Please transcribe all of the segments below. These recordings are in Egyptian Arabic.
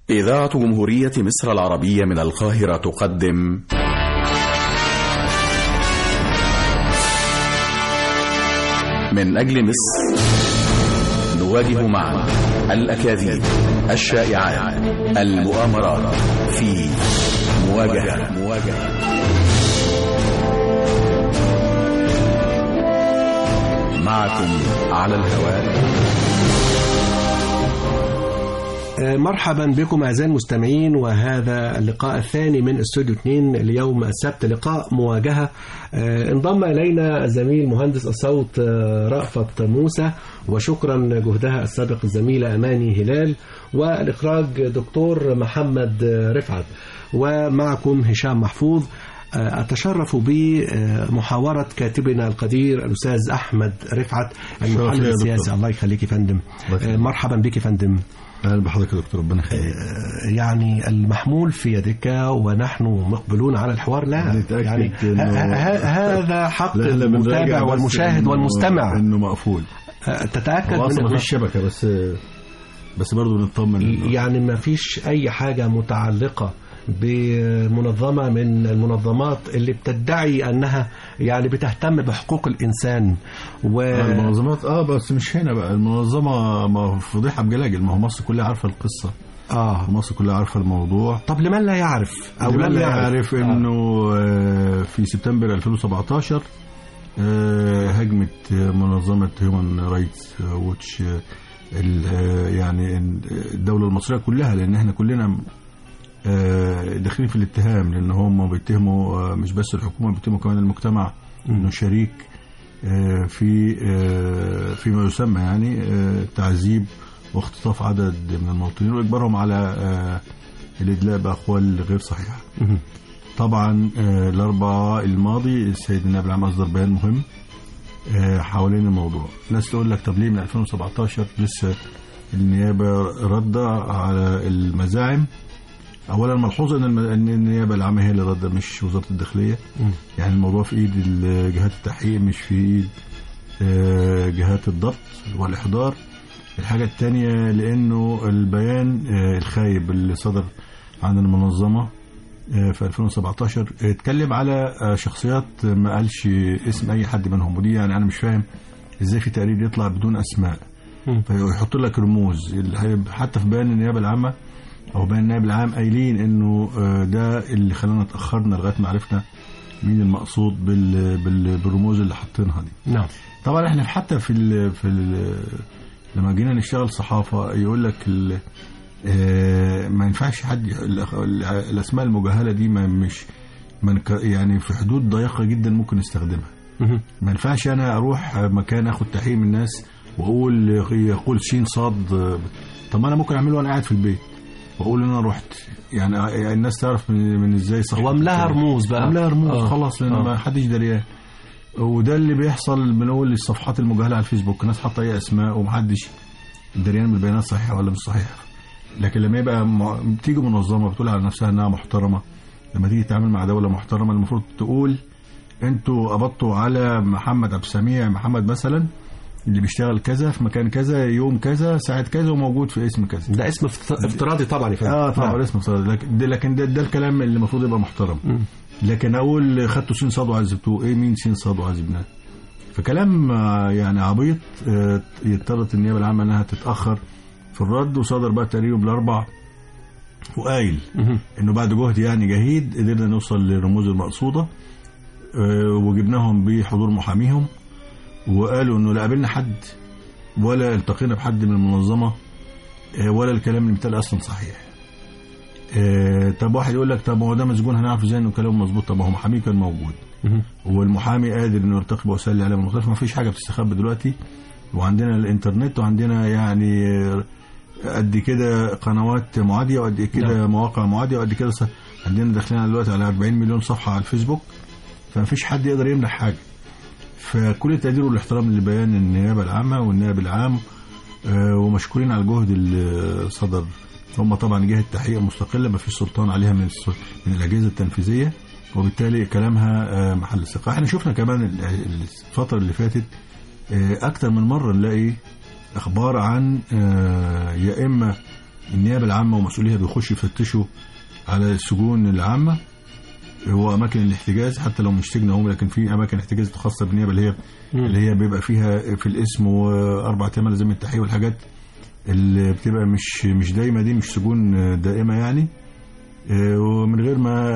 إذاعة جمهورية مصر العربية من القاهرة تقدم من أجل مصر نواجه معا الأكاذيب الشائعات المؤامرات في مواجهة مواجهة معكم على الهواء مرحبا بكم أعزائي المستمعين وهذا اللقاء الثاني من استوديو 2 اليوم السبت لقاء مواجهة انضم إلينا الزميل مهندس الصوت رأفت موسى وشكرا جهدها السابق الزميلة أماني هلال والإخراج دكتور محمد رفعت ومعكم هشام محفوظ أتشرف بمحاورة كاتبنا القدير الأستاذ أحمد رفعت المحلل السياسي الله يخليك يا فندم مرحبا بك يا فندم اهلا بحضرتك يا دكتور ربنا يخليك يعني المحمول في يدك ونحن مقبلون على الحوار لا يعني هذا حق المتابع والمشاهد والمستمع انه مقفول تتاكد من ما فيش شبكه بس بس برضه بنطمن يعني ما فيش اي حاجه متعلقه بمنظمة من المنظمات اللي بتدعي أنها يعني بتهتم بحقوق الإنسان و... المنظمات آه بس مش هنا بقى المنظمة ما فضيحة بجلاجل ما هو مصر كلها عارفة القصة آه مصر كلها عارفة الموضوع طب لمن لا يعرف أو لمن لا يعرف, يعرف إنه آه في سبتمبر 2017 آه هجمت منظمة هيومن رايتس ووتش يعني الدولة المصرية كلها لأن احنا كلنا داخلين في الاتهام لان هم بيتهموا مش بس الحكومه بيتهموا كمان المجتمع انه شريك في فيما يسمى يعني تعذيب واختطاف عدد من المواطنين واجبارهم على الادلاء باقوال غير صحيحه. طبعا الاربعاء الماضي السيد النائب العام اصدر بيان مهم حوالين الموضوع. ناس تقول لك طب ليه من 2017 لسه النيابه رد على المزاعم اولا ملحوظ ان ان النيابه العامه هي اللي رد مش وزاره الداخليه م. يعني الموضوع في ايد جهات التحقيق مش في ايد جهات الضبط والاحضار الحاجه الثانيه لانه البيان الخايب اللي صدر عن المنظمه في 2017 اتكلم على شخصيات ما قالش اسم اي حد منهم ودي يعني انا مش فاهم ازاي في تقرير يطلع بدون اسماء فيحط لك رموز حتى في بيان النيابه العامه او بين النائب العام قايلين انه ده اللي خلانا اتاخرنا لغايه ما عرفنا مين المقصود بال بال بالرموز اللي حاطينها دي. نعم. طبعا احنا حتى في ال في ال لما جينا نشتغل صحافه يقول لك ما ينفعش حد الاسماء المجهله دي ما مش من يعني في حدود ضيقه جدا ممكن نستخدمها. ما ينفعش انا اروح مكان اخد تحقيق من الناس واقول يقول شين صاد طب ما انا ممكن اعمله وانا قاعد في البيت. واقول ان انا رحت يعني الناس تعرف من, من ازاي صح واملاها رموز بقى املاها رموز آه. خلاص لان آه. ما حدش دريان وده اللي بيحصل بنقول الصفحات المجهله على الفيسبوك الناس حاطه اي اسماء ومحدش دريان بالبيانات صحيحه ولا مش صحيحه لكن لما يبقى م... بتيجي منظمه بتقول على نفسها انها محترمه لما تيجي تتعامل مع دوله محترمه المفروض تقول انتوا قبضتوا على محمد عبد السميع محمد مثلا اللي بيشتغل كذا في مكان كذا يوم كذا ساعة كذا وموجود في اسم كذا ده اسم افتراضي طبعا يا فندم اه طبعا نعم. اسم افتراضي لكن ده لكن ده, ده الكلام اللي المفروض يبقى محترم م. لكن اقول خدتوا سين صاد وعذبتوه ايه مين سين صاد وعذبناه فكلام يعني عبيط اضطرت النيابه العامه انها تتاخر في الرد وصدر بقى تقريبا بالاربع وقايل انه بعد جهد يعني جهيد قدرنا نوصل للرموز المقصوده وجبناهم بحضور محاميهم وقالوا انه لا قابلنا حد ولا التقينا بحد من المنظمه ولا الكلام اللي بيتقال اصلا صحيح. طب واحد يقول لك طب هو ده مسجون هنعرف ازاي انه كلامه مظبوط طب هو محامي كان موجود. والمحامي قادر انه يرتقي بوسائل الاعلام المختلفه ما فيش حاجه بتستخبى دلوقتي وعندنا الانترنت وعندنا يعني قد كده قنوات معاديه وقد كده مواقع معاديه وقد كده عندنا داخلين دلوقتي على 40 مليون صفحه على الفيسبوك فما فيش حد يقدر يمنع حاجه. فكل التقدير والاحترام لبيان النيابة العامة والنائب العام ومشكورين على الجهد اللي صدر هم طبعا جهة تحقيق مستقلة ما فيش سلطان عليها من من الأجهزة التنفيذية وبالتالي كلامها محل ثقة احنا شفنا كمان الفترة اللي فاتت أكتر من مرة نلاقي أخبار عن يا إما النيابه العامه ومسؤوليها بيخشوا يفتشوا على السجون العامه هو اماكن الاحتجاز حتى لو مش سجن هم لكن في اماكن احتجاز خاصه بالنيابه اللي هي اللي هي بيبقى فيها في الاسم واربع ايام لازم التحقيق والحاجات اللي بتبقى مش مش دايمه دي مش سجون دائمه يعني آه، ومن غير ما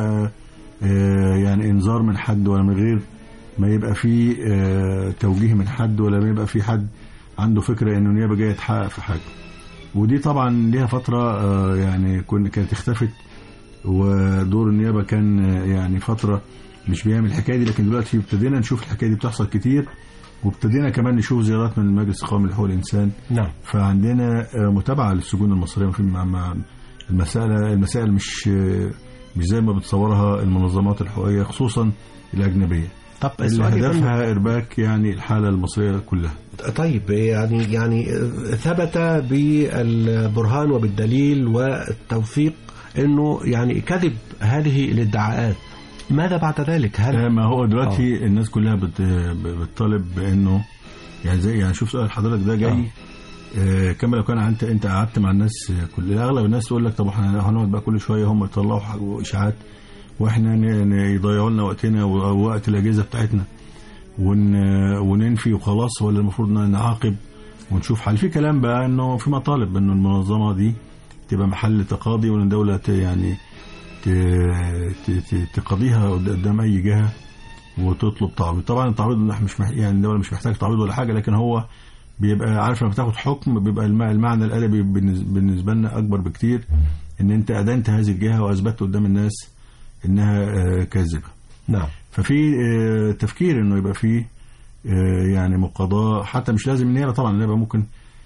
آه، يعني انذار من حد ولا من غير ما يبقى في آه، توجيه من حد ولا ما يبقى في حد عنده فكره انه النيابه جايه تحقق في حاجه ودي طبعا ليها فتره آه، يعني كن كانت اختفت ودور النيابه كان آه، يعني فتره مش بيعمل الحكايه دي لكن دلوقتي ابتدينا نشوف الحكايه دي بتحصل كتير وابتدينا كمان نشوف زيارات من المجلس القومي لحقوق الانسان نعم فعندنا آه، متابعه للسجون المصريه في مع مع المساله المسائل مش آه، مش زي ما بتصورها المنظمات الحقوقيه خصوصا الاجنبيه طب اللي السؤال يا فندم، هدفها ارباك يعني الحاله المصريه كلها طيب يعني يعني ثبت بالبرهان وبالدليل والتوثيق انه يعني كذب هذه الادعاءات ماذا بعد ذلك هل آه، ما هو دلوقتي الناس كلها بت- بتطالب بانه يعني زي يعني شوف سؤال حضرتك ده جاي آه، كما لو كان انت انت قعدت مع الناس آه، كل اغلب الناس تقول لك طب احنا هنقعد بقى كل شويه هم يطلعوا ح- اشاعات واحنا ن- ن- يضيعوا لنا وقتنا ووقت الاجهزه بتاعتنا ون وننفي وخلاص ولا المفروض ن- نعاقب ونشوف حل في كلام بقى انه في مطالب انه المنظمه دي تبقى محل تقاضي وان الدوله ت- يعني ت- ت- ت- تقاضيها قد- قدام اي جهه وتطلب تعويض طبعا التعويض مح- مش مح... يعني الدوله مش محتاج تعويض ولا حاجه لكن هو بيبقى عارف لما بتاخد حكم بيبقى الم- المعنى الادبي بالنس- بالنسبه لنا اكبر بكتير ان انت ادنت هذه الجهه واثبتت قدام الناس انها آه، كاذبه نعم ففي آه، تفكير انه يبقى في آه، يعني مقاضاه حتى مش لازم النيابه طبعا النيابه ممكن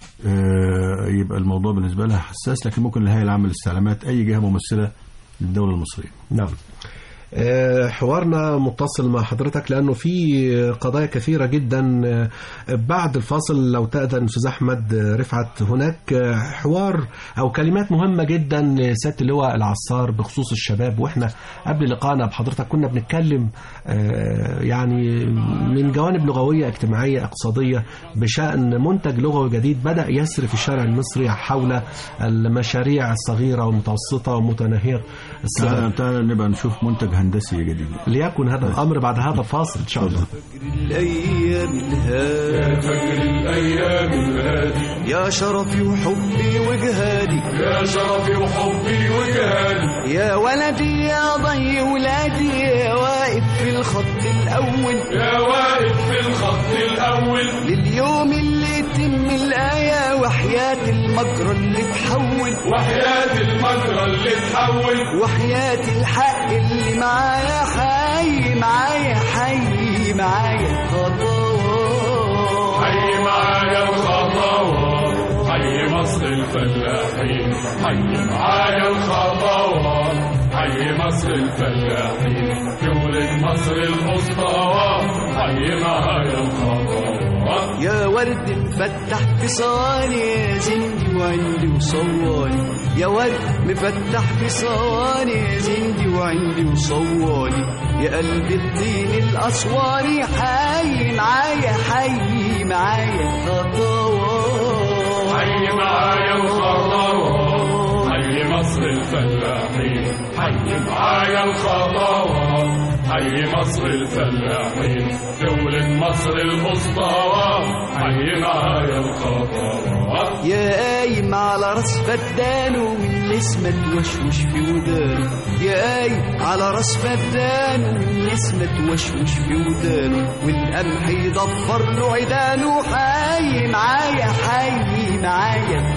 آه، يبقى الموضوع بالنسبه لها حساس لكن ممكن الهيئه العامه للاستعلامات اي جهه ممثله للدوله المصريه نعم آه، حوارنا متصل مع حضرتك لأنه في قضايا كثيرة جدا آه، بعد الفاصل لو تأذن أستاذ أحمد آه، رفعت هناك آه، حوار أو كلمات مهمة جدا لسيادة اللواء العصار بخصوص الشباب وإحنا قبل لقائنا بحضرتك كنا بنتكلم آه، يعني من جوانب لغوية اجتماعية اقتصادية بشأن منتج لغوي جديد بدأ يسري في الشارع المصري حول المشاريع الصغيرة والمتوسطة ومتناهية الصغر تعالى تعالى نبقى نشوف منتج هندسي جديد ليكن هذا الامر بعد هذا الفاصل ان شاء الله الأيام الهادي فجر الأيام الهادي يا شرفي وحبي وجهادي يا شرفي وحبي وجهادي يا ولدي يا ضي ولادي يا واقف في الخط الأول يا واقف في الخط الأول لليوم اللي يتم الآية وحياة المجرى اللي تحول وحياة المجرى اللي تحول وحياة الحق اللي معايا حي معايا حي معايا خطوات حي معايا الخطوات حي مصر الفلاحين حي معايا الخطوات حي مصر الفلاحين دولة مصر المصطفى حي معايا الخطوات يا ورد مفتح في صواني يا زندي وعندي وصواني يا ورد مفتح في صواني يا زندي وعندي وصواني يا قلب الطين الأسواني حي معايا حي معايا خطوات حي معايا الخطوات حي مصر الفلاحين حي معايا الخطوات حي مصر الفلاحين دولة مصر المصطفى حي معايا الخطوات يا قايم على راس فدان والنسمة توشوش في ودانه يا قايم على راس فدان والنسمة توشوش في ودانه والقمح يضفر له عيدانه حي معايا حي معايا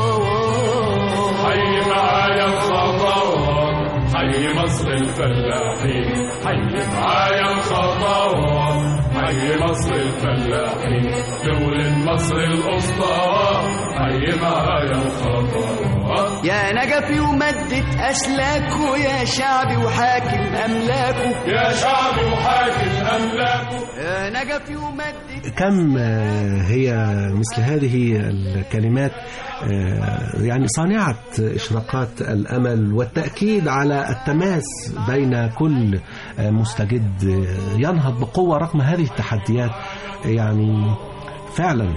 خطوات حي معايا الخطوات حي مصر الفلاحين حي معايا الخطوات حي مصر الفلاحين دولة مصر الأسطى حي معايا الخطوات يا نجفي ومدة أسلاكه يا شعبي وحاكم أملاكه يا شعب وحاكم أملاكه يا نجفي ومدة كم آه، هي مثل هذه الكلمات آه، يعني صانعة إشراقات الأمل والتأكيد على التماس بين كل آه، مستجد آه، ينهض بقوة رغم هذه التحديات يعني فعلا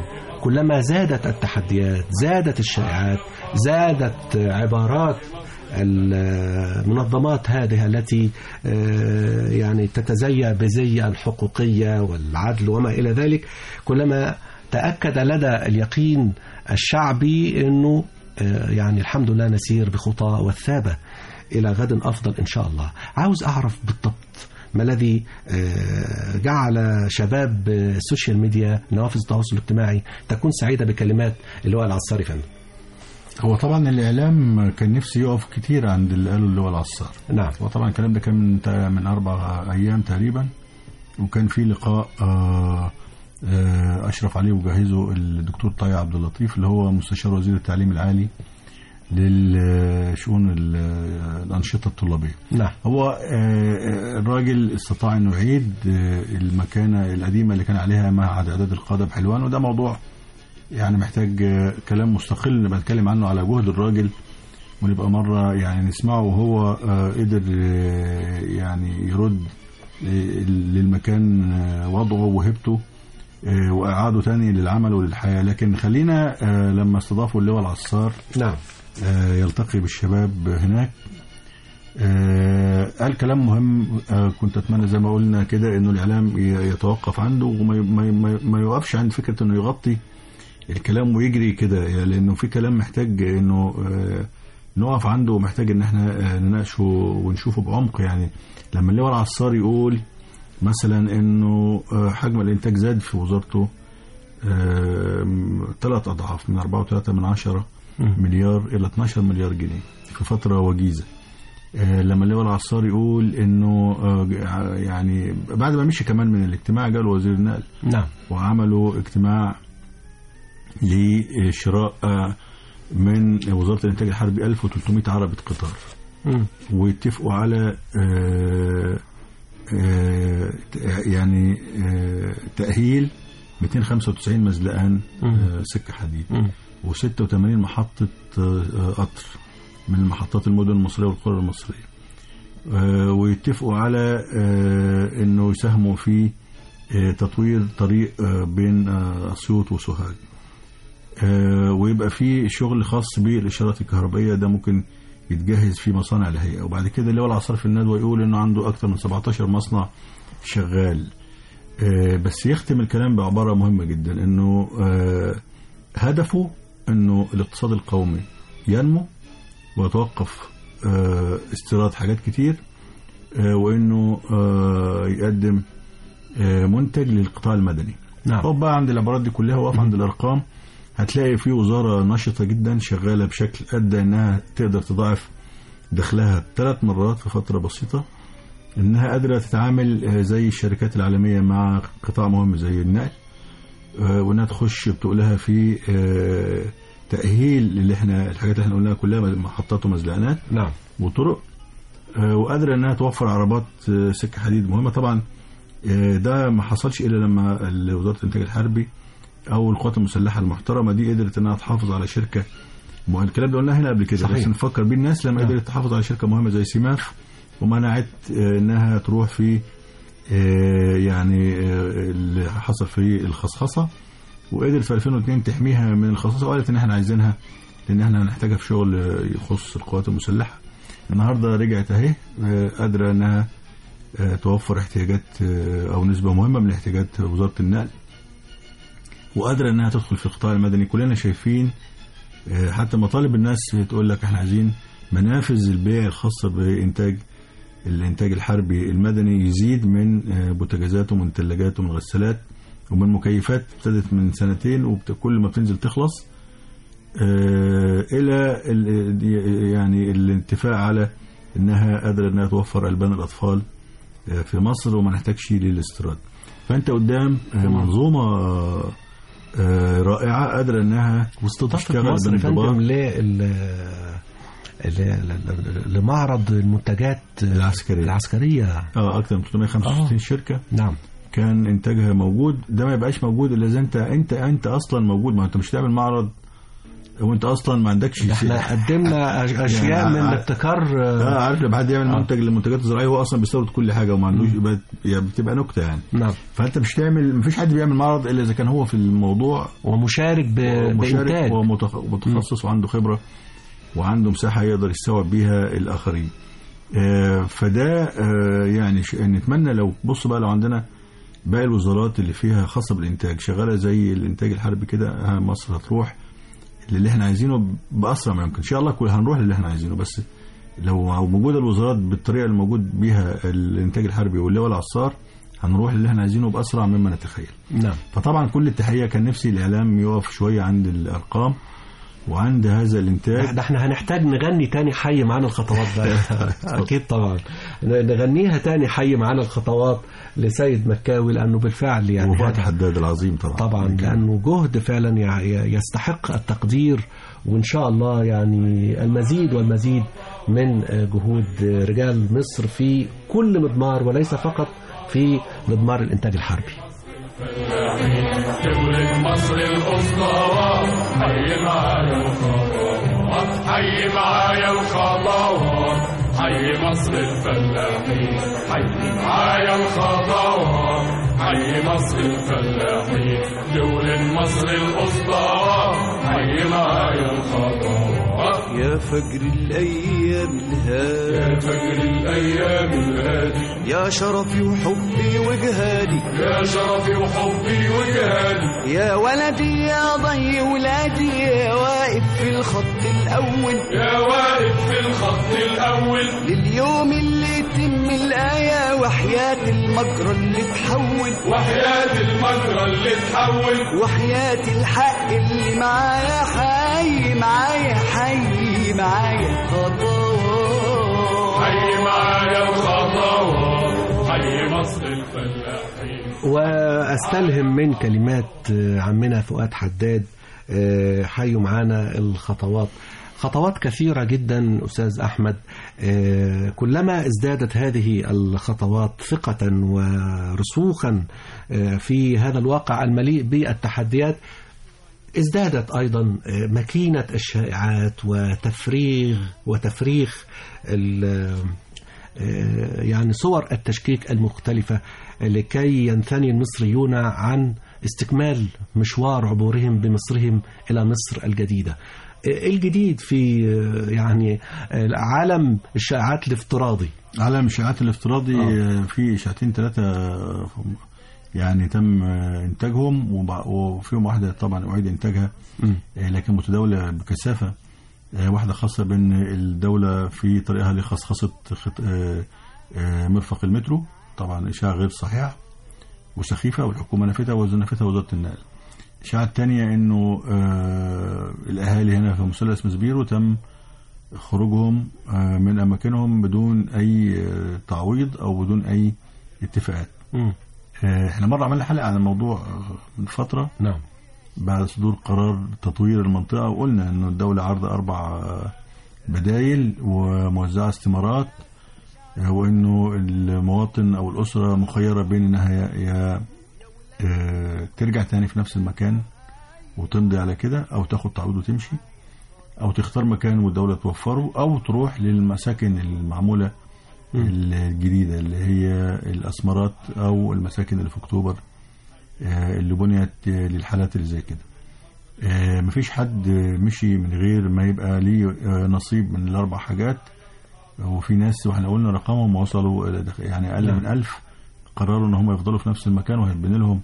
كلما زادت التحديات زادت الشائعات زادت عبارات المنظمات هذه التي آه، يعني تتزيا بزي الحقوقية والعدل وما إلى ذلك كلما تأكد لدى اليقين الشعبي أنه آه، يعني الحمد لله نسير بخطى والثابة إلى غد أفضل إن شاء الله عاوز أعرف بالضبط ما الذي آه، جعل شباب السوشيال ميديا نوافذ التواصل الاجتماعي تكون سعيدة بكلمات اللواء العصاري فندم هو طبعا الاعلام كان نفسه يقف كتير عند اللي قاله اللي هو العصار نعم وطبعا الكلام ده كان من تا- من اربع ايام تقريبا وكان في لقاء آه، آه، اشرف عليه وجهزه الدكتور طه عبد اللطيف اللي هو مستشار وزير التعليم العالي للشؤون ال- الانشطه الطلابيه نعم هو آه، الراجل استطاع انه يعيد آه، المكانه القديمه اللي كان عليها معهد اعداد القاده بحلوان وده موضوع يعني محتاج آه، كلام مستقل بتكلم عنه على جهد الراجل ونبقى مره يعني نسمعه وهو آه، قدر آه، يعني يرد آه، للمكان آه، وضعه وهبته آه، واعاده تاني للعمل وللحياه لكن خلينا آه، لما استضافوا اللواء العصار نعم آه، يلتقي بالشباب هناك آه، قال كلام مهم آه، كنت اتمنى زي ما قلنا كده انه الاعلام ي- يتوقف عنده وما ما ما ما يوقفش عند فكره انه يغطي الكلام ويجري كده يعني لانه في كلام محتاج انه آه، نقف عنده ومحتاج ان احنا آه، نناقشه ونشوفه بعمق يعني لما اللواء العصار يقول مثلا انه آه، حجم الانتاج زاد في وزارته ثلاث اضعاف من 4.3 من عشرة مليار الى 12 مليار جنيه في فتره وجيزه آه، لما اللواء العصار يقول انه آه، يعني بعد ما مشي كمان من الاجتماع جاله وزير النقل نعم وعملوا اجتماع لشراء آه، من وزاره الانتاج الحربي 1300 عربه قطار مم. واتفقوا على آه، آه، يعني آه، تأهيل 295 مزلقان آه، سكة حديد مم. و86 محطة آه، آه، قطر من محطات المدن المصرية والقرى المصرية آه، ويتفقوا على آه، انه يساهموا في آه، تطوير طريق آه، بين آه، اسيوط وسوهاج آه، ويبقى في شغل خاص بالاشارات الكهربائيه ده ممكن يتجهز في مصانع الهيئه وبعد كده اللي هو العصار في الندوه يقول انه عنده اكثر من 17 مصنع شغال آه، بس يختم الكلام بعباره مهمه جدا انه آه، هدفه انه الاقتصاد القومي ينمو ويتوقف آه، استيراد حاجات كتير آه، وانه آه، يقدم آه، منتج للقطاع المدني نعم اقف بقى عند العبارات دي كلها واقف عند الارقام هتلاقي في وزاره نشطه جدا شغاله بشكل ادى انها تقدر تضاعف دخلها ثلاث مرات في فتره بسيطه انها قادره تتعامل آه، زي الشركات العالميه مع قطاع مهم زي النقل آه، وانها تخش بتقولها في آه، تاهيل اللي احنا الحاجات اللي احنا قلناها كلها محطات ومزلقانات نعم وطرق آه، وقادره انها توفر عربات آه، سكه حديد مهمه طبعا آه، ده ما حصلش الا لما ال- وزاره الانتاج الحربي او القوات المسلحه المحترمه دي قدرت انها تحافظ على شركه مه- الكلام ده قلناه هنا قبل كده صحيح. بس نفكر بيه الناس لما نعم. قدرت تحافظ على شركه مهمه زي سيماف ومنعت آه، انها تروح في آه، يعني آه، اللي حصل في الخصخصه وقدرت في 2002 تحميها من الخصخصه وقالت ان احنا عايزينها لان احنا هنحتاجها في شغل آه، يخص القوات المسلحه النهارده رجعت اهي آه، قادره انها آه، توفر احتياجات آه، او نسبه مهمه من احتياجات وزاره النقل وقادره انها تدخل في القطاع المدني كلنا شايفين آه، حتى مطالب الناس تقول لك احنا عايزين منافذ البيع الخاصه بانتاج الانتاج الحربي المدني يزيد من آه، بوتاجازات ومن ثلاجات ومن غسالات ومن مكيفات ابتدت من سنتين وكل ما بتنزل تخلص آه، الى ال- يعني الاتفاق على انها قادره انها توفر البان الاطفال آه، في مصر وما نحتاجش للاستيراد فانت قدام آه، منظومه آه، آه، رائعه قادره انها واستضافة تشتغل مصر يا بانضباط. فندم لل ل- ل- لمعرض المنتجات العسكرية. العسكرية اه اكثر من 365 آه. شركه نعم كان انتاجها موجود ده ما يبقاش موجود الا اذا انت انت انت اصلا موجود ما انت مش تعمل معرض وانت اصلا ما عندكش ده احنا قدمنا أش- اشياء يعني من ع- ابتكار اه آه، عارف لما حد يعمل منتج للمنتجات الزراعيه هو اصلا بيستورد كل حاجه وما عندوش يبقى يعني بتبقى نكته يعني نعم فانت مش تعمل مفيش حد بيعمل معرض الا اذا كان هو في الموضوع ومشارك ب- مشارك بانتاج ومتخ- ومتخصص وعنده خبره وعنده مساحه يقدر يستوعب بيها الاخرين آه، فده آه، يعني ش- نتمنى لو بص بقى لو عندنا باقي الوزارات اللي فيها خاصه بالانتاج شغاله زي الانتاج الحربي كده آه، مصر هتروح للي احنا عايزينه باسرع ما يمكن ان شاء الله كل هنروح للي احنا عايزينه بس لو موجوده الوزارات بالطريقه اللي موجود بيها الانتاج الحربي واللواء العصار هنروح للي احنا عايزينه باسرع مما نتخيل نعم فطبعا كل التحيه كان نفسي الاعلام يقف شويه عند الارقام وعند هذا الانتاج ده احنا هنحتاج نغني تاني حي معانا الخطوات ده اكيد طبعا ن- نغنيها تاني حي معانا الخطوات لسيد مكاوي لانه بالفعل يعني وفؤاد هذا- حداد العظيم طبعا طبعا لانه جهد فعلا يع- ي- يستحق التقدير وان شاء الله يعني المزيد والمزيد من آه، جهود آه، رجال مصر في كل مضمار وليس فقط في مضمار الانتاج الحربي دولة مصر الأسطورة حي معايا الخطوات حي معايا الخطوات حي مصر الفلاحين حي معايا الخطوات حي مصر الفلاحين دولة مصر الأسطورة حي معايا الخطوات يا فجر الأيام الهادي يا فجر الأيام الهادي يا شرفي وحبي وجهادي يا شرفي وحبي وجهادي يا ولدي يا ضي ولادي يا واقف في الخط الأول يا واقف في الخط الأول لليوم اللي يتم الآية وحياة المجرى اللي تحول وحياة المجرى اللي تحول وحياة الحق اللي معايا حي معايا حي معايا خطوات حي معايا الخطوات حي مصر الفلاحين واستلهم من كلمات آه، عمنا فؤاد حداد آه، حيوا معانا الخطوات خطوات كثيرة جدا أستاذ أحمد آه، كلما ازدادت هذه الخطوات ثقة ورسوخا آه، في هذا الواقع المليء بالتحديات ازدادت أيضا آه، ماكينة الشائعات وتفريغ وتفريخ ال- آه، يعني صور التشكيك المختلفة لكي ينثني المصريون عن استكمال مشوار عبورهم بمصرهم إلى مصر الجديدة آه، الجديد في آه، يعني آه، عالم الشائعات الافتراضي عالم الاشاعات الافتراضي آه. آه، في اشاعتين ثلاثه يعني تم آه، انتاجهم وبع- وفيهم واحده طبعا اعيد انتاجها مم. آه، لكن متداوله بكثافه آه، واحده خاصه بان الدوله في طريقها لخصخصه خط- آه، آه، مرفق المترو طبعا اشاعه غير صحيحه وسخيفه والحكومه نفتها وزنفتها وزاره النقل الاشاعه الثانيه انه آه، الاهالي هنا في مثلث مسبيرو تم خروجهم آه، من اماكنهم بدون اي آه، تعويض او بدون اي اتفاقات مم. آه، احنا مره عملنا حلقه عن الموضوع آه، من فتره نعم بعد صدور قرار تطوير المنطقه وقلنا انه الدوله عارضه اربع آه، بدايل وموزعه استمارات آه، وانه المواطن او الاسره مخيره بين انها يا- يا آه، ترجع تاني في نفس المكان وتمضي على كده او تاخد تعويض وتمشي او تختار مكان والدوله توفره او تروح للمساكن المعموله الجديده اللي هي الاسمرات او المساكن اللي في اكتوبر آه، اللي بنيت آه، للحالات اللي زي كده آه، مفيش حد مشي من غير ما يبقى ليه آه، نصيب من الاربع حاجات وفي ناس واحنا قلنا رقمهم وصلوا إلى دخ- يعني اقل نعم. من ألف قرروا ان هم يفضلوا في نفس المكان وهيتبني لهم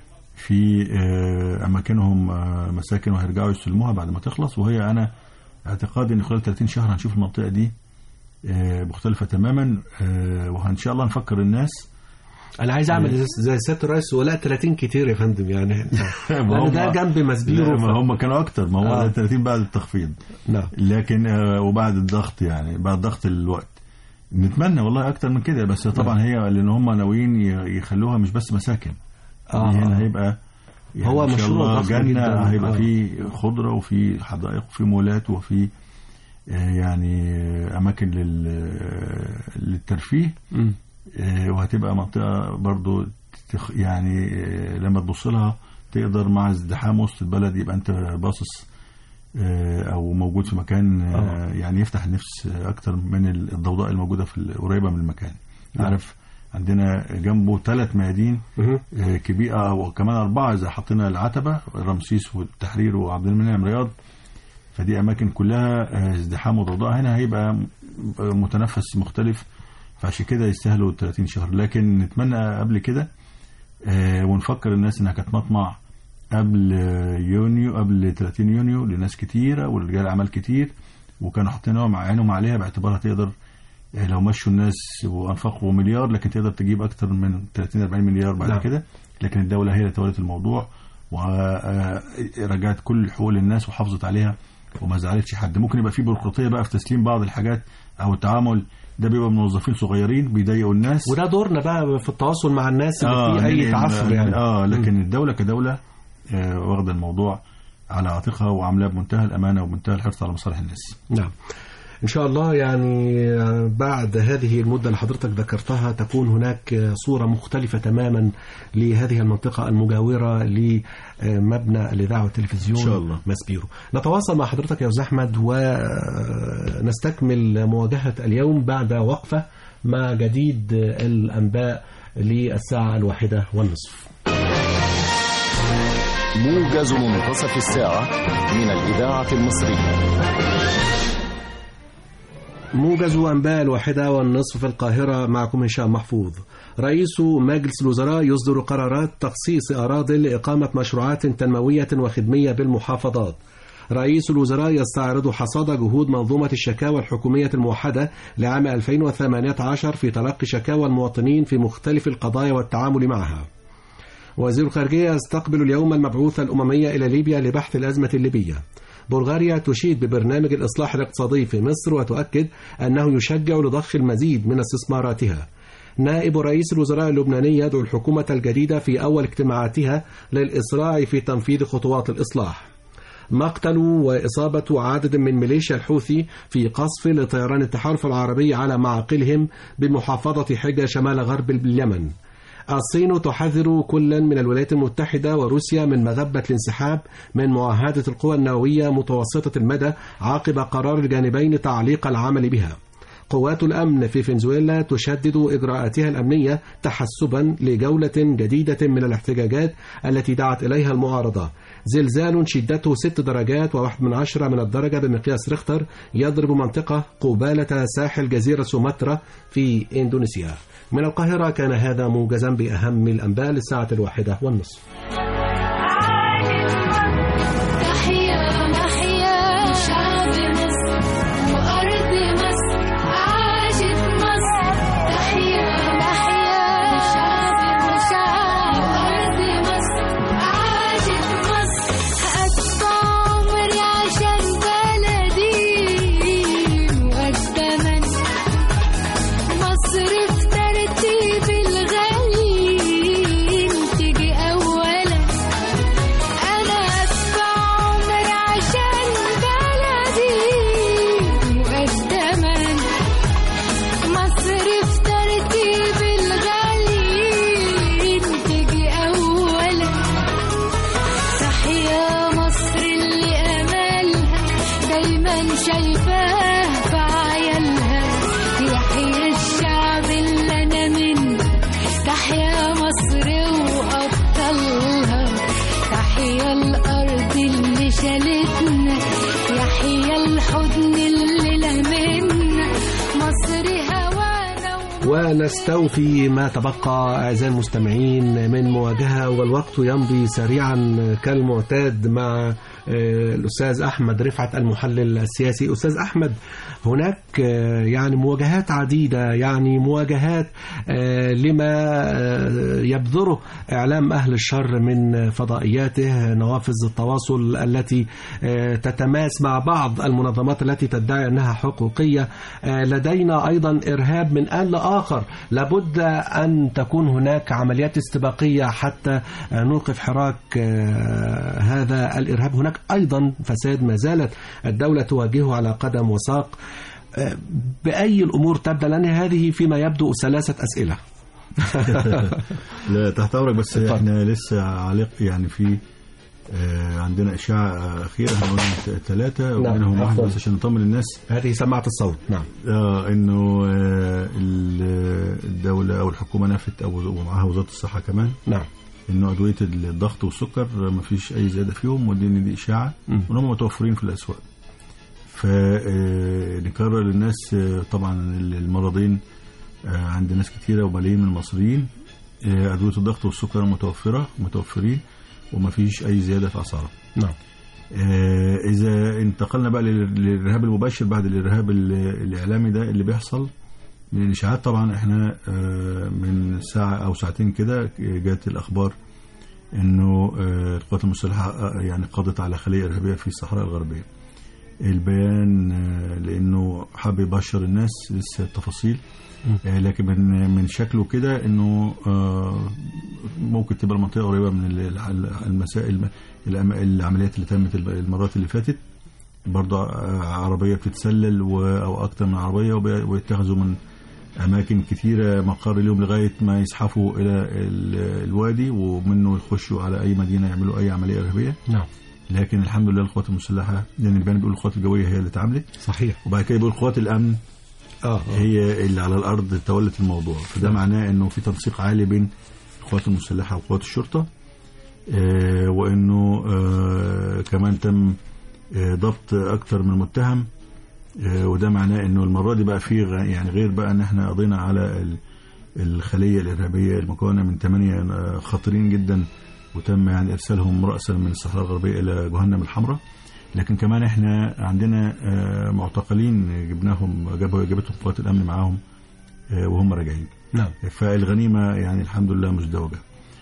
في آه، اماكنهم آه، مساكن وهيرجعوا يستلموها بعد ما تخلص وهي انا اعتقادي ان خلال 30 شهر هنشوف المنطقه دي آه، مختلفه تماما آه، وان شاء الله نفكر الناس أنا عايز أعمل زي- زي سيادة الرئيس ولا 30 كتير يا فندم يعني ما لأن هم- ده جنب لا مسبيرو ما هم كانوا اكتر ما هو آه. ده 30 بعد التخفيض نعم لكن آه، وبعد الضغط يعني بعد ضغط الوقت نتمنى والله اكتر من كده بس طبعا هي لان هم ناويين ي- يخلوها مش بس مساكن آه، يعني آه. هنا هيبقى يعني هو إن شاء مشروع الله ضخم جنة جداً. هيبقى آه. فيه خضرة وفي حدائق وفي مولات وفي آه، يعني آه، أماكن لل- آه، للترفيه مم. آه، وهتبقى منطقة برضو تخ- يعني آه، لما تبص لها تقدر مع ازدحام وسط البلد يبقى أنت باصص آه، او موجود في مكان آه، يعني يفتح النفس اكتر من الضوضاء الموجوده في القريبه من المكان عارف عندنا جنبه ثلاث ميادين مهم. آه، كبيرة وكمان أربعة إذا حطينا العتبة رمسيس والتحرير وعبد المنعم رياض فدي أماكن كلها آه، ازدحام وضوضاء هنا هيبقى م- متنفس مختلف فعشان كده يستاهلوا 30 شهر لكن نتمنى قبل كده آه، ونفكر الناس انها كانت مطمع قبل آه، يونيو قبل 30 يونيو لناس كتيره ورجال اعمال كتير وكانوا حاطينها مع عينهم عليها باعتبارها تقدر آه، لو مشوا الناس وانفقوا مليار لكن تقدر تجيب اكتر من 30 40 مليار بعد نعم. كده لكن الدوله هي اللي تولت الموضوع ورجعت كل حقوق الناس وحافظت عليها وما زعلتش حد ممكن يبقى في بيروقراطيه بقى في تسليم بعض الحاجات او التعامل ده بيبقى موظفين صغيرين بيضايقوا الناس وده دورنا بقى في التواصل مع الناس اللي فيه اي ننقل- تعثر يعني اه لكن الدوله كدوله آه واخده الموضوع على عاتقها وعاملاه بمنتهى الامانه وبمنتهى الحرص على مصالح الناس نعم إن شاء الله يعني بعد هذه المدة اللي حضرتك ذكرتها تكون هناك صورة مختلفة تماما لهذه المنطقة المجاورة لمبنى الإذاعة والتلفزيون إن شاء الله. ماسبيرو نتواصل مع حضرتك يا أستاذ أحمد ونستكمل مواجهة اليوم بعد وقفة مع جديد الأنباء للساعة الواحدة والنصف موجز منتصف الساعة من الإذاعة المصرية موجز أنباء الواحدة والنصف في القاهرة معكم هشام محفوظ رئيس مجلس الوزراء يصدر قرارات تخصيص أراضي لإقامة مشروعات تنموية وخدمية بالمحافظات رئيس الوزراء يستعرض حصاد جهود منظومة الشكاوى الحكومية الموحدة لعام 2018 في تلقي شكاوى المواطنين في مختلف القضايا والتعامل معها وزير الخارجية يستقبل اليوم المبعوث الأممية إلى ليبيا لبحث الأزمة الليبية بلغاريا تشيد ببرنامج الإصلاح الاقتصادي في مصر وتؤكد أنه يشجع لضخ المزيد من استثماراتها نائب رئيس الوزراء اللبناني يدعو الحكومة الجديدة في أول اجتماعاتها للإسراع في تنفيذ خطوات الإصلاح مقتل وإصابة عدد من ميليشيا الحوثي في قصف لطيران التحالف العربي على معاقلهم بمحافظة حجة شمال غرب اليمن الصين تحذر كلا من الولايات المتحدة وروسيا من مذبة الانسحاب من معاهدة القوى النووية متوسطة المدى عقب قرار الجانبين تعليق العمل بها قوات الأمن في فنزويلا تشدد إجراءاتها الأمنية تحسبا لجولة جديدة من الاحتجاجات التي دعت إليها المعارضة زلزال شدته ست درجات وواحد من عشرة من الدرجة بمقياس ريختر يضرب منطقة قبالة ساحل جزيرة سومطرة في إندونيسيا من القاهرة كان هذا موجزا بأهم الأنباء للساعة الواحدة والنصف تحيا تحيا شعب مصر وأرض مصر عاشت مصر تحيا تحيا شعب مصر وأرض مصر عاشت مصر أدفع عمري عشان بلدي مقدما مصر في ترتيب الغالي تيجي أولا أنا أدفع عمري عشان بلدي مقدما مصر في ترتيب الغالي تيجي أولا تحيا مصر اللي أملها دايما شايفاه في عيالها يحيى الشعب اللي أنا منه تحيا مصر وأبطالها تحيا الأرض اللي شالتنا يحيا الحضن اللي لمنا مصر هوانا ونستوفي ما تبقى أعزائي المستمعين من مواجهة والوقت يمضي سريعا كالمعتاد مع آه، الأستاذ أحمد رفعت المحلل السياسي أستاذ أحمد هناك آه، يعني مواجهات عديدة يعني مواجهات آه، لما آه، يبذره إعلام أهل الشر من فضائياته نوافذ التواصل التي آه، تتماس مع بعض المنظمات التي تدعي أنها حقوقية آه، لدينا أيضا إرهاب من آن لآخر لابد أن تكون هناك عمليات استباقية حتى آه، نوقف حراك آه، هذا الإرهاب هناك أيضا فساد ما زالت الدولة تواجهه على قدم وساق آه، بأي الأمور تبدأ لأن هذه فيما يبدو ثلاثة أسئلة لا تحت امرك بس اتفضل. احنا لسه عالق يعني في آه، عندنا اشاعه اخيره هنقول ثلاثه نعم، ومنهم واحد عفواً. بس عشان نطمن الناس هذه سماعة الصوت نعم آه انه آه ال- الدوله او الحكومه نفت او ومعاها وزاره الصحه كمان نعم انه ادويه الضغط والسكر ما فيش اي زياده فيهم ودي إن دي اشاعه مم. وان هم متوفرين في الاسواق فنكرر للناس آه، طبعا المرضين آه، عند ناس كتيره وملايين من المصريين آه، ادويه الضغط والسكر متوفره متوفرين وما فيش اي زياده في اسعارهم نعم آه، اذا انتقلنا بقى لل- للارهاب المباشر بعد الارهاب ال- الاعلامي ده اللي بيحصل من الاشاعات طبعا احنا آه، من ساعه او ساعتين كده جات الاخبار انه آه، القوات المسلحه آه، يعني قضت على خليه ارهابيه في الصحراء الغربيه البيان آه، لانه حابب يبشر الناس لسه التفاصيل آه، لكن من من شكله كده انه آه، ممكن تبقى المنطقه قريبه من ال- ال- المسائل الأم- العمليات اللي تمت المرات اللي فاتت برضه آه، عربيه بتتسلل و- او اكتر من عربيه وبي- ويتخذوا من اماكن كتيره مقر لهم لغايه ما يزحفوا الى ال- الوادي ومنه يخشوا على اي مدينه يعملوا اي عمليه ارهابيه نعم لكن الحمد لله القوات المسلحه لان البيان بيقول القوات الجويه هي اللي اتعاملت صحيح وبعد كده بيقول قوات الامن اه هي اللي على الارض تولت الموضوع فده معناه انه في تنسيق عالي بين القوات المسلحه وقوات الشرطه آه، وانه آه، كمان تم آه، ضبط اكتر من متهم آه، وده معناه انه المره دي بقى في غ- يعني غير بقى ان احنا قضينا على ال- الخليه الارهابيه المكونه من ثمانيه آه، خطيرين جدا وتم يعني ارسالهم راسا من الصحراء الغربيه الى جهنم الحمراء لكن كمان احنا عندنا آه، معتقلين جبناهم جابوا جابتهم قوات الامن معاهم آه، وهم راجعين نعم فالغنيمه يعني الحمد لله مزدوجه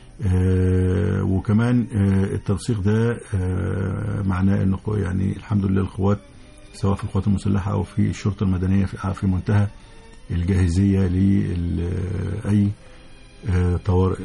آه، وكمان آه، التنسيق ده آه، معناه انه قو- يعني الحمد لله القوات سواء في القوات المسلحه او في الشرطه المدنيه في في منتهى الجاهزيه لاي طوارئ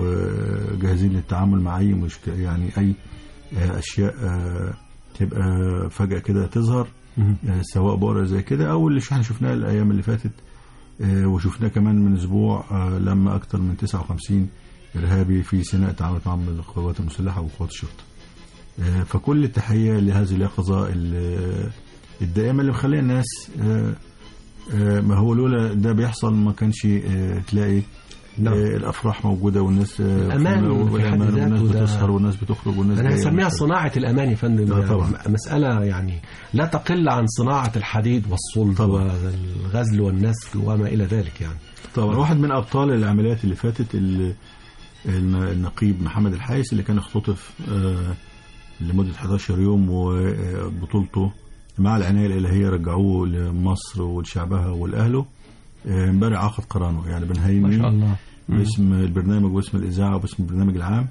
وجاهزين للتعامل مع اي مشكله يعني اي آه، اشياء آه، تبقى فجاه كده تظهر مهم. آه، سواء بؤره زي كده او اللي احنا شفناه الايام اللي فاتت آه، وشفناه كمان من اسبوع آه، لما اكثر من 59 ارهابي في سيناء تعاملت معهم القوات المسلحه وقوات الشرطه. آه، فكل التحيه لهذه اليقظه ال- الدائمه اللي مخليه الناس آه، آه، ما هو لولا ده بيحصل ما كانش آه، تلاقي نعم. آه، الافراح موجوده والناس آه، الأمان في حد والأمان والناس ذاته ده- بتسهر والناس بتخرج والناس أنا جاية هسميها والناس- صناعة الأمان يا فندم آه، طبعا. م- مسألة يعني لا تقل عن صناعة الحديد والصلب طبعا. والغزل والنسج وما إلى ذلك يعني طبعا واحد من ابطال العمليات اللي فاتت ال- الن- النقيب محمد الحايس اللي كان اختطف آه، لمده 11 يوم وبطولته مع العنايه الالهيه رجعوه لمصر ولشعبها ولاهله آه، امبارح عقد قرانه يعني بنهيمين الله باسم البرنامج واسم الاذاعه وباسم البرنامج العام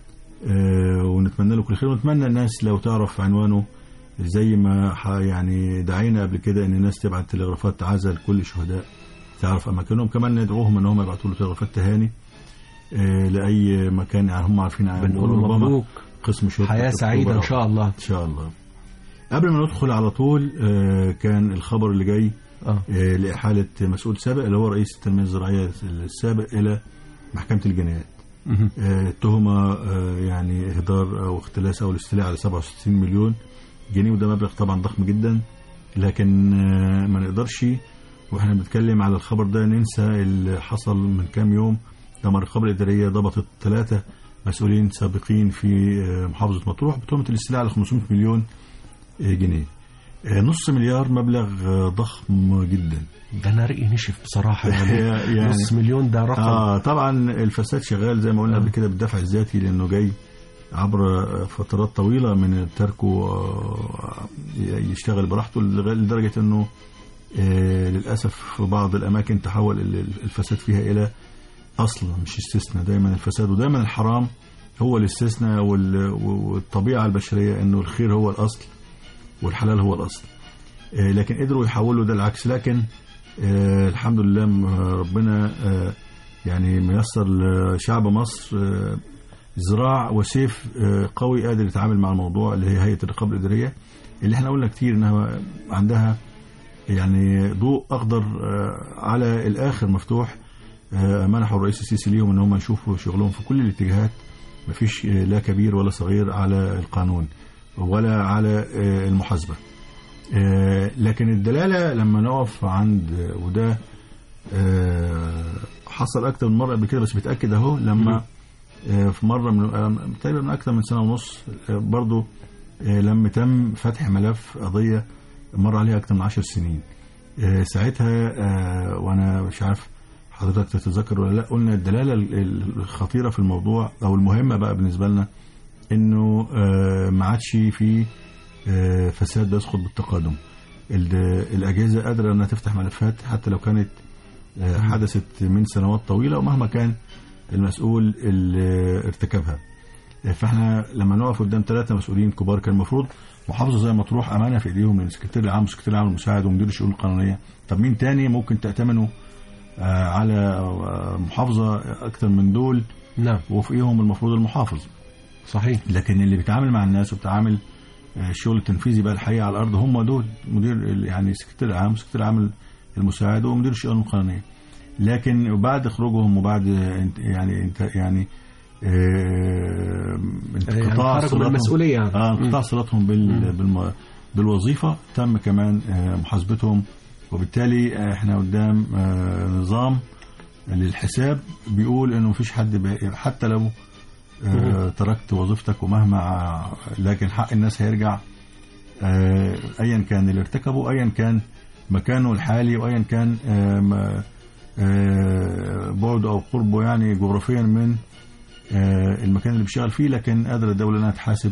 آه، ونتمنى له كل خير ونتمنى الناس لو تعرف عنوانه زي ما ح- يعني دعينا قبل كده ان الناس تبعت تلغرافات تعازى لكل الشهداء تعرف اماكنهم كمان ندعوهم ان هم يبعتوا له تلغرافات تهاني آه، لاي مكان يعني هم عارفين عنه بنقول له ربما مبروك قسم شرطه حياة سعيدة إن شاء الله ان شاء الله قبل ما ندخل على طول آه، كان الخبر اللي جاي آه. آه، لإحالة مسؤول سابق اللي هو رئيس التنمية الزراعية السابق إلى محكمة الجنايات مهم. آه، التهمة آه، يعني إهدار أو اختلاس أو الاستيلاء على 67 مليون جنيه وده مبلغ طبعا ضخم جدا لكن آه، ما نقدرش واحنا بنتكلم على الخبر ده ننسى اللي حصل من كام يوم لما الرقابة الإدارية ضبطت ثلاثة مسؤولين سابقين في آه، محافظة مطروح بتهمة الاستيلاء على 500 مليون آه، جنيه آه، نص مليار مبلغ آه، ضخم جدا ده أنا رأيي نشف بصراحة يعني يعني- نص مليون ده رقم اه طبعا الفساد شغال زي ما قلنا قبل كده بالدفع الذاتي لانه جاي عبر فترات طويله من تركه آه، يشتغل براحته لغاية- لدرجه انه آه، للاسف في بعض الاماكن تحول ال- الفساد فيها الى اصل مش استثناء دايما الفساد ودايما الحرام هو الاستثناء وال- والطبيعه البشريه انه الخير هو الاصل والحلال هو الاصل آه، لكن قدروا يحولوا ده العكس لكن آه، الحمد لله م- ربنا آه، يعني ميسر لشعب مصر آه، ذراع وسيف آه، قوي قادر يتعامل مع الموضوع اللي هي هيئه الرقابه الاداريه اللي احنا قلنا كتير انها عندها يعني ضوء اخضر آه، على الاخر مفتوح آه، منحوا الرئيس السيسي ليهم ان هم يشوفوا شغلهم في كل الاتجاهات مفيش آه، لا كبير ولا صغير على القانون ولا على آه، المحاسبة آه، لكن الدلالة لما نقف عند وده آه، حصل أكتر من مرة قبل كده بس بتأكد أهو لما آه، في مرة من آه، تقريبا من أكتر من سنة ونص آه، برضو آه، لما تم فتح ملف قضية مر عليها أكتر من عشر سنين آه، ساعتها آه، وأنا مش عارف حضرتك تتذكر ولا لا قلنا الدلالة ال- ال- الخطيرة في الموضوع أو المهمة بقى بالنسبة لنا إنه آه، ما عادش في آه، فساد يسقط بالتقادم ال- الأجهزة قادرة إنها تفتح ملفات حتى لو كانت آه، حدثت من سنوات طويلة ومهما كان المسؤول اللي ارتكبها آه، فاحنا لما نقف قدام ثلاثة مسؤولين كبار كان المفروض محافظة زي مطروح أمانة في إيديهم من السكرتير العام والسكرتير العام المساعد ومدير الشؤون القانونية طب مين تاني ممكن تأتمنوا آه، على آه، محافظة أكتر من دول نعم وفوقيهم المفروض المحافظ صحيح لكن اللي بيتعامل مع الناس وبتعامل آه، الشغل التنفيذي بقى الحقيقه على الارض هم دول مدير ال- يعني السكرتير العام والسكرتير العام المساعد ومدير الشؤون القانونيه لكن بعد خروجهم وبعد آه، انت- يعني انت يعني آه، يعني انقطاع خرجوا من صلاتهم- المسؤولية يعني. اه انقطاع صلاتهم بال مم. بالم بالوظيفه تم كمان آه، محاسبتهم وبالتالي آه، احنا قدام آه، نظام للحساب بيقول انه مفيش حد بي- حتى لو آه، تركت وظيفتك ومهما ع- لكن حق الناس هيرجع آه، ايا كان اللي ارتكبه ايا كان مكانه الحالي وايا كان آه، ما- آه، بعده او قربه يعني جغرافيا من آه، المكان اللي بيشتغل فيه لكن قادره الدوله انها تحاسب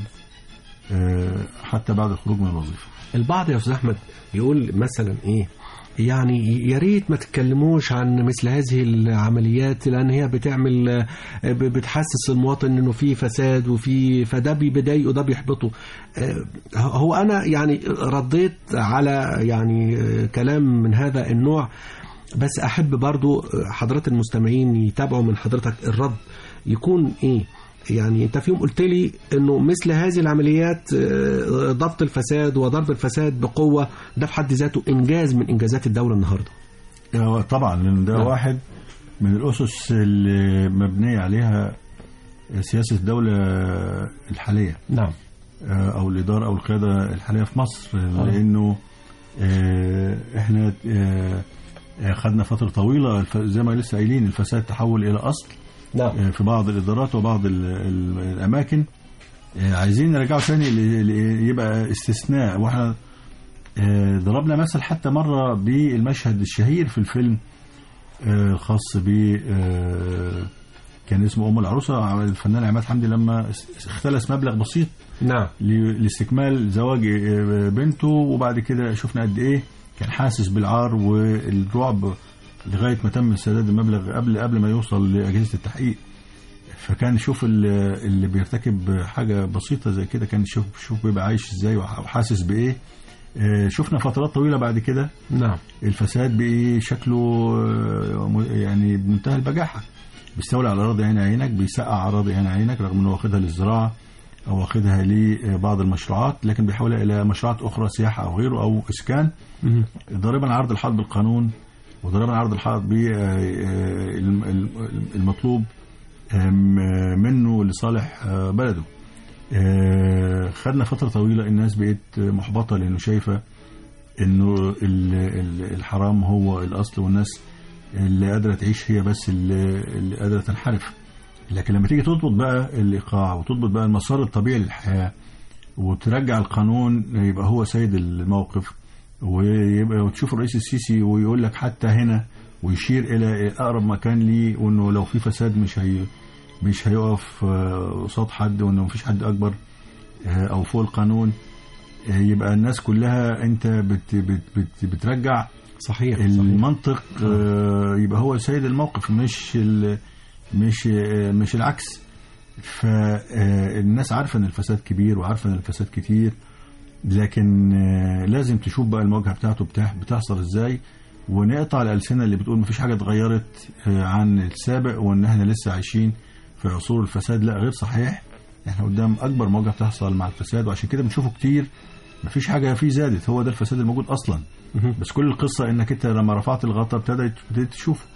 آه، حتى بعد الخروج من الوظيفه البعض يا استاذ احمد يقول مثلا ايه يعني يا ريت ما تتكلموش عن مثل هذه العمليات لان هي بتعمل آه، ب- بتحسس المواطن انه في فساد وفي فده بي- بيضايقه ده بيحبطه آه، هو انا يعني رديت على يعني آه، كلام من هذا النوع بس احب برضو آه، حضرات المستمعين يتابعوا من حضرتك الرد يكون ايه يعني انت في يوم قلت لي انه مثل هذه العمليات آه، ضبط الفساد وضرب الفساد بقوه ده في حد ذاته انجاز من انجازات الدوله النهارده آه، طبعا لان ده نعم. واحد من الاسس اللي مبنيه عليها سياسه الدوله الحاليه نعم آه، او الاداره او القياده الحاليه في مصر لانه آه، احنا آه، آه، خدنا فتره طويله الف- زي ما لسه قايلين الفساد تحول الى اصل نعم آه، في بعض الادارات وبعض ال- ال- الاماكن آه، عايزين نرجعه تاني ل- ل- يبقى استثناء واحنا آه، ضربنا مثل حتى مره بالمشهد الشهير في الفيلم آه، الخاص ب آه، كان اسمه ام العروسه الفنان عماد حمدي لما اختلس مبلغ بسيط نعم ل- لاستكمال زواج آه، بنته وبعد كده شفنا قد ايه كان حاسس بالعار والرعب لغايه ما تم سداد المبلغ قبل قبل ما يوصل لاجهزه التحقيق فكان شوف ال- اللي بيرتكب حاجه بسيطه زي كده كان شوف شوف بيبقى عايش ازاي وح- وحاسس بايه آه، شفنا فترات طويله بعد كده نعم الفساد بقي شكله آه، م- يعني بمنتهى البجاحه بيستولي على اراضي عين عينك بيسقع اراضي عين عينك رغم انه واخدها للزراعه او واخدها لبعض المشروعات لكن بيحولها الى مشروعات اخرى سياحه او غيره او اسكان مهم. ضاربا عرض الحائط بالقانون وضاربا عرض الحائط بالمطلوب منه لصالح آه، بلده آه، خدنا فترة طويلة الناس بقت محبطة لأنه شايفة إنه ال- ال- الحرام هو الأصل والناس اللي قادرة تعيش هي بس اللي اللي قادرة تنحرف لكن لما تيجي تضبط بقى الإيقاع وتضبط بقى المسار الطبيعي للحياة وترجع القانون يبقى هو سيد الموقف ويبقى وتشوف الرئيس السيسي ويقول لك حتى هنا ويشير الى اقرب مكان ليه وانه لو في فساد مش هي مش هيقف آه، قصاد حد وانه مفيش حد اكبر آه، او فوق القانون آه، يبقى الناس كلها انت بت بت بت بترجع صحيح صحيح المنطق آه، يبقى هو سيد الموقف مش ال مش آه، مش العكس فالناس عارفه ان الفساد كبير وعارفه ان الفساد كتير لكن آه، لازم تشوف بقى المواجهه بتاعته بتاع بتحصل ازاي ونقطع الالسنه اللي بتقول مفيش حاجه اتغيرت آه، عن السابق وان احنا لسه عايشين في عصور الفساد لا غير صحيح احنا قدام اكبر مواجهه بتحصل مع الفساد وعشان كده بنشوفه كتير مفيش حاجه فيه زادت هو ده الفساد الموجود اصلا مهم. بس كل القصه انك انت لما رفعت الغطا ابتدى ابتديت تشوفه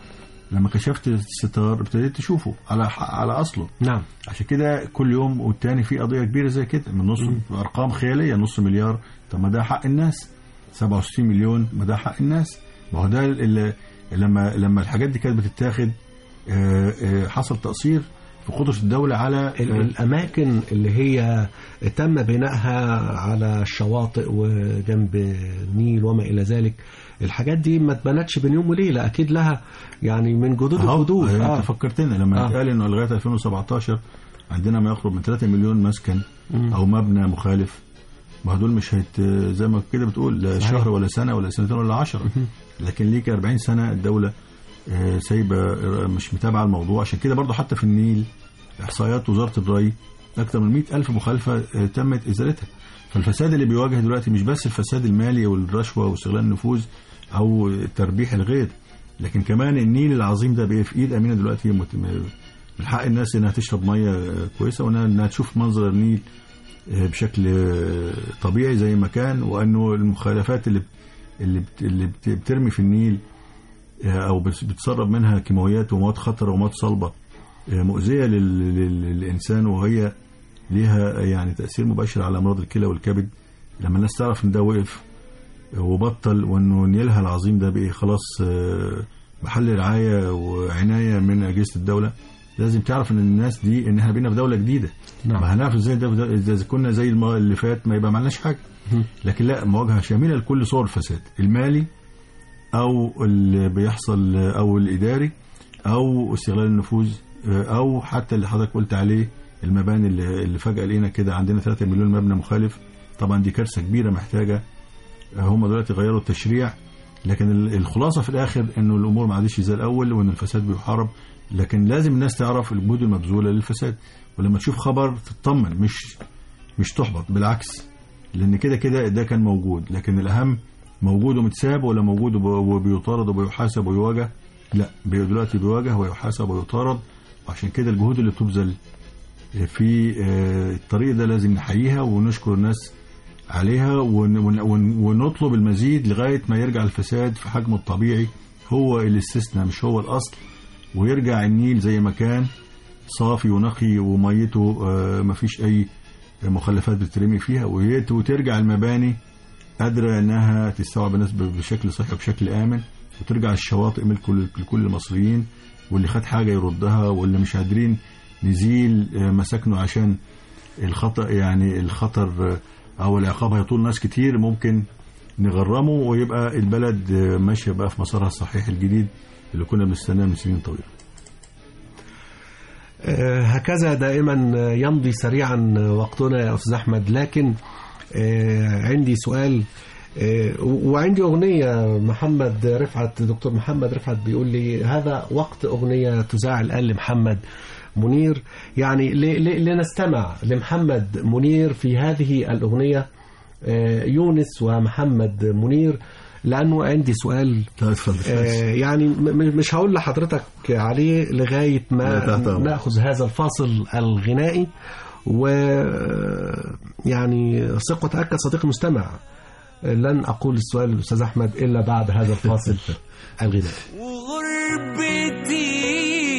لما كشفت الستار ابتديت تشوفه على على اصله نعم عشان كده كل يوم والتاني في قضيه كبيره زي كده من نص ارقام خياليه نص مليار طب ما ده حق الناس 67 مليون ما ده حق الناس ما هو ده اللي لما لما الحاجات دي كانت بتتاخد آه، آه، حصل تقصير في قدره الدوله على ال- آه، الأماكن اللي هي تم بنائها على الشواطئ وجنب النيل وما إلى ذلك الحاجات دي ما اتبنتش بين يوم وليلة أكيد لها يعني من جدود أهو، الجدود آه. آه. انت فكرتنا لما آه. اتقال انه لغايه 2017 عندنا ما يقرب من 3 مليون مسكن او مبنى مخالف ما هدول مش هيت زي ما كده بتقول لا صحيح. شهر ولا سنه ولا سنتين ولا 10 لكن ليك 40 سنه الدوله آه، سايبه آه، مش متابعه الموضوع عشان كده برضو حتى في النيل احصائيات وزاره الري اكثر من 100 الف مخالفه آه، تمت ازالتها فالفساد اللي بيواجه دلوقتي مش بس الفساد المالي والرشوه واستغلال النفوذ او تربيح الغير لكن كمان النيل العظيم ده بقى في ايد امينه دلوقتي مت- من حق الناس انها تشرب ميه آه، كويسه وانها إنها تشوف منظر النيل آه، بشكل آه، طبيعي زي ما كان وانه المخالفات اللي اللي بت- اللي بت- بترمي في النيل آه، او بت- بتسرب منها كيماويات ومواد خطره ومواد صلبه آه، مؤذيه لل- لل- للانسان وهي ليها يعني تاثير مباشر على امراض الكلى والكبد لما الناس تعرف ان ده وقف وبطل وانه نيلها العظيم ده بقي خلاص آه، محل رعايه وعنايه من اجهزه الدوله لازم تعرف ان الناس دي ان احنا بقينا في دوله جديده نعم. ما هنعرف ازاي ده ده- اذا كنا زي الم- اللي فات ما يبقى ما عملناش حاجه لكن لا مواجهه شامله لكل صور الفساد المالي او اللي بيحصل او الاداري او استغلال النفوذ او حتى اللي حضرتك قلت عليه المباني اللي, اللي فجاه لقينا كده عندنا 3 مليون مبنى مخالف طبعا دي كارثه كبيره محتاجه هم دلوقتي غيروا التشريع لكن ال- الخلاصه في الاخر انه الامور ما عادش زي الاول وان الفساد بيحارب لكن لازم الناس تعرف الجهود المبذوله للفساد ولما تشوف خبر تطمن مش مش تحبط بالعكس لان كده كده ده كان موجود لكن الاهم موجود ومتساب ولا موجود وب- وبيطارد وبيحاسب ويواجه لا بي- دلوقتي بيواجه ويحاسب ويطارد وعشان كده الجهود اللي بتبذل في آه، الطريق ده لازم نحييها ونشكر الناس عليها ون- ون- ون- ونطلب المزيد لغايه ما يرجع الفساد في حجمه الطبيعي هو الاستثناء مش هو الاصل ويرجع النيل زي ما كان صافي ونقي وميته آه، مفيش اي مخلفات بتترمي فيها ويت- وترجع المباني قادره انها تستوعب الناس ب- بشكل صحي وبشكل امن وترجع الشواطئ ملك لكل لكل المصريين واللي خد حاجه يردها واللي مش قادرين نزيل آه، مساكنه عشان الخطأ يعني الخطر آه، او العقاب هيطول ناس كتير ممكن نغرمه ويبقى البلد آه، ماشيه بقى في مسارها الصحيح الجديد اللي كنا بنستناه من سنين طويله آه، هكذا دائما يمضي سريعا وقتنا يا أستاذ أحمد لكن آه، عندي سؤال آه، وعندي أغنية محمد رفعت دكتور محمد رفعت بيقول لي هذا وقت أغنية تذاع الآن لمحمد منير يعني ل- ل- لنستمع لمحمد منير في هذه الأغنية آه، يونس ومحمد منير لأنه عندي سؤال لا اتفضل آه، يعني م- م- مش هقول لحضرتك عليه لغاية لا، ما تحت أمرك. نأخذ هذا الفاصل الغنائي و يعني ثق وتأكد صديقي المستمع لن أقول السؤال للأستاذ أحمد إلا بعد هذا الفاصل الغنائي وغربتي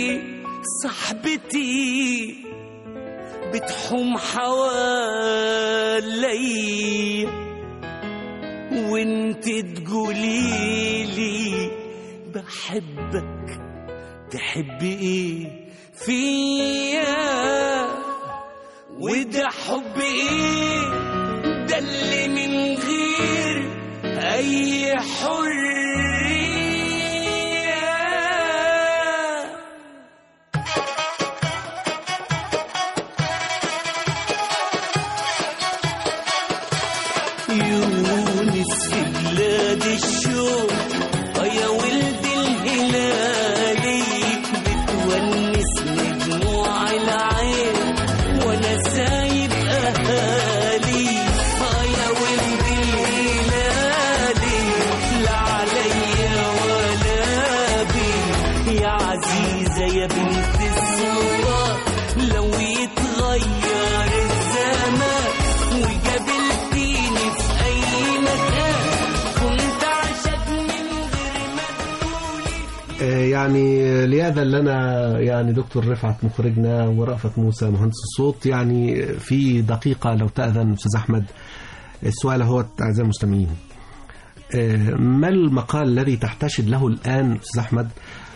صاحبتي بتحوم حوالي وانت تقوليلي بحبك تحبي ايه فيا وده حب ايه ده اللي من غير اي حريه يونس في بلاد الشوق آه يا ولد الهلالي بتونسني دموع العين وانا سايب اهالي آه يا ولد الهلالي لا عليا ولا بي يا عزيزة يا بنت السلطان لو يتغير الزمان وقابلتيني في أي مكان كنت عشق من غير ما تقولي آه، يعني لهذا لنا يعني دكتور رفعت مخرجنا ورأفت موسى مهندس الصوت يعني في دقيقة لو تأذن أستاذ أحمد السؤال هو أعزائي المستمعين آه، ما المقال الذي تحتشد له الآن أستاذ أحمد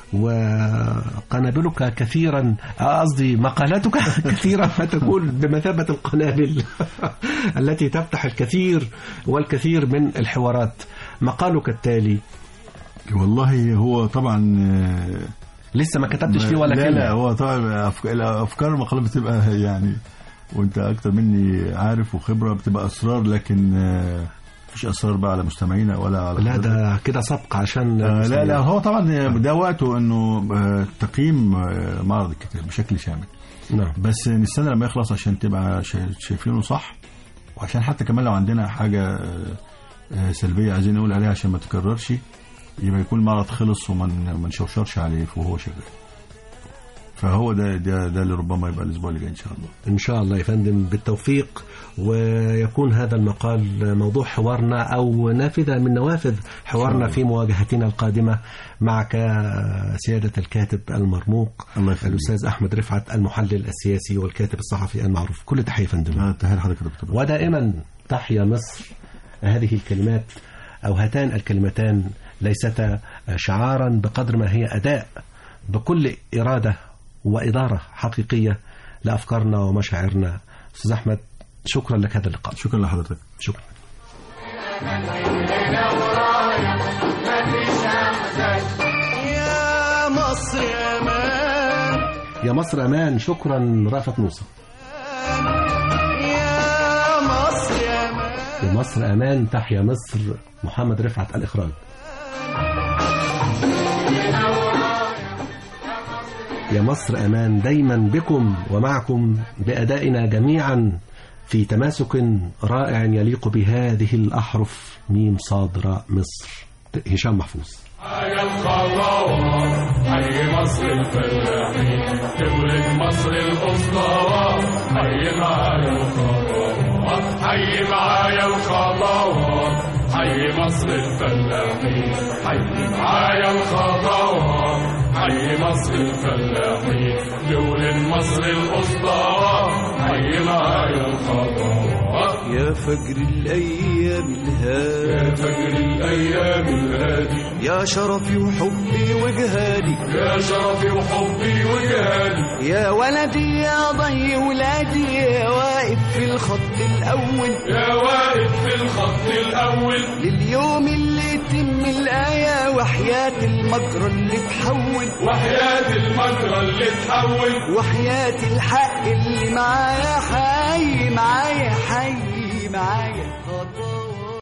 وقنابلك كثيرا آه، قصدي مقالاتك كثيرا فتكون بمثابة القنابل التي تفتح الكثير والكثير من الحوارات مقالك التالي والله هو طبعا آه، لسه ما كتبتش فيه ولا لا كلمة لا هو طبعا أفك- افكار المقالات بتبقى يعني وانت اكتر مني عارف وخبره بتبقى اسرار لكن آه، مفيش اسرار بقى على مستمعينا ولا على لا حضرتك. ده كده سبق عشان آه لا لا هو طبعا ده وقته انه آه، تقييم آه، معرض الكتاب بشكل شامل نعم بس نستنى لما يخلص عشان تبقى شا- شايفينه صح وعشان حتى كمان لو عندنا حاجه آه، آه، سلبيه عايزين نقول عليها عشان ما تكررش يبقى يكون المعرض خلص وما ن- ما نشوشرش عليه وهو شغال فهو ده ده ده اللي ربما يبقى الاسبوع اللي جاي ان شاء الله إن شاء الله يا فندم بالتوفيق ويكون هذا المقال موضوع حوارنا أو نافذة من نوافذ حوارنا في مواجهتنا القادمة معك سيادة الكاتب المرموق الله يخليك. الأستاذ أحمد رفعت المحلل السياسي والكاتب الصحفي المعروف كل تحية يا فندم آه، تحية لحضرتك يا دكتور ودائما تحيا مصر هذه الكلمات أو هاتان الكلمتان ليستا شعارا بقدر ما هي أداء بكل إرادة وإدارة حقيقية لأفكارنا ومشاعرنا أستاذ أحمد شكرا لك هذا اللقاء شكرا لحضرتك شكرا يا مصر يا مان يا مصر أمان شكرا رأفت موسى يا مصر يا مان يا مصر أمان تحيا مصر محمد رفعت الإخراج يا مصر أمان دايما بكم ومعكم بأدائنا جميعا في تماسك رائع يليق بهذه الأحرف ميم صاد راء مصر هشام محفوظ حي الخضراء حي مصر الفلاحين تولد مصر الأسطورة حي معايا الخضراء حي معايا الخضراء حي مصر الفلاحين حي معايا الخضراء حي مصر الفلاحين تولد مصر الأسطورة حي معايا الخضراء يا فجر الأيام الهادي يا فجر الأيام الهادي يا شرفي وحبي وجهادي يا شرفي وحبي وجهادي يا ولدي يا ضي ولادي يا واقف في الخط الأول يا واقف في الخط الأول لليوم اللي يتم الآية وحياة المجرى اللي تحول وحياة المجرى اللي تحول وحياة الحق اللي معايا حي معايا حي معايا خطا